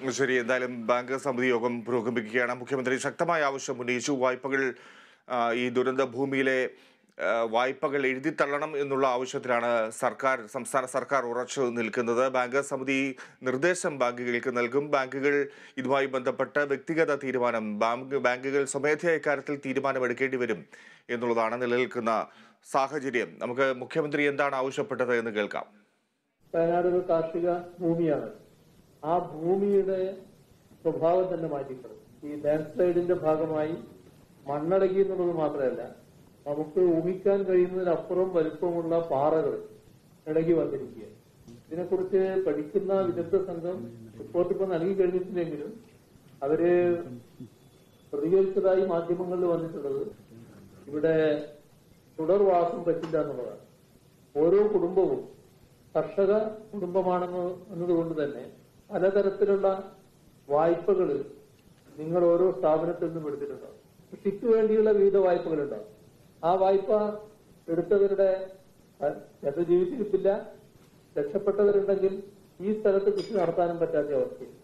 ശരി എന്തായാലും ബാങ്ക് സമിതി യോഗം പുരോഗമിക്കുകയാണ് മുഖ്യമന്ത്രി ശക്തമായ ആവശ്യം ഉന്നയിച്ചു വായ്പകൾ ആ, ഈ ദുരന്ത ഭൂമിയിലെ ആ, വായ്പകൾ എഴുതിത്തള്ളണം എന്നുള്ള ആവശ്യത്തിലാണ് സർക്കാർ സംസ്ഥാന സർക്കാർ ഉറച്ചു നിൽക്കുന്നത് ബാങ്ക് സമിതി നിർദ്ദേശം ബാങ്കുകൾക്ക് നൽകും ബാങ്കുകൾ ഇതുമായി ബന്ധപ്പെട്ട വ്യക്തിഗത തീരുമാനം ബാങ്ക് ബാങ്കുകൾ സ്വമേധയാ ഇക്കാര്യത്തിൽ തീരുമാനമെടുക്കേണ്ടി വരും എന്നുള്ളതാണ് നിലനിൽക്കുന്ന സാഹചര്യം നമുക്ക് മുഖ്യമന്ത്രി എന്താണ് ആവശ്യപ്പെട്ടത് എന്ന് കേൾക്കാം വയനാട് ഒരു കാർഷിക ഭൂമിയാണ് ആ ഭൂമിയുടെ സ്വഭാവം തന്നെ മാറ്റിക്കളയും ഈ ലാൻഡ് സ്ലൈഡിന്റെ ഭാഗമായി മണ്ണടക്കി എന്നുള്ളത് മാത്രമല്ല നമുക്ക് ഊഹിക്കാൻ കഴിയുന്നതിനപ്പുറം വലുപ്പമുള്ള പാറകൾ ഇടകി വന്നിരിക്കുക ഇതിനെക്കുറിച്ച് പഠിക്കുന്ന വിദഗ്ധ സംഘം റിപ്പോർട്ട് ഇപ്പൊ നൽകി കഴിഞ്ഞിട്ടില്ലെങ്കിലും അവര് പ്രതികരിച്ചതായി മാധ്യമങ്ങളിൽ വന്നിട്ടുള്ളത് ഇവിടെ തുടർവാസം പറ്റില്ല എന്നുള്ളതാണ് ഓരോ കുടുംബവും കർഷക കുടുംബമാണെന്ന് എന്നതുകൊണ്ട് തന്നെ പലതരത്തിലുള്ള വായ്പകൾ നിങ്ങൾ ഓരോ സ്ഥാപനത്തിൽ നിന്നും എടുത്തിട്ടുണ്ടാവും കൃഷിക്ക് വേണ്ടിയുള്ള വിവിധ വായ്പകളുണ്ടാവും ആ വായ്പ എടുത്തവരുടെ അഹ്, ചിലർ ജീവിച്ചിരിപ്പില്ല രക്ഷപ്പെട്ടവരുണ്ടെങ്കിൽ ഈ സ്ഥലത്ത് കൃഷി നടത്താനും പറ്റാത്ത അവസ്ഥയും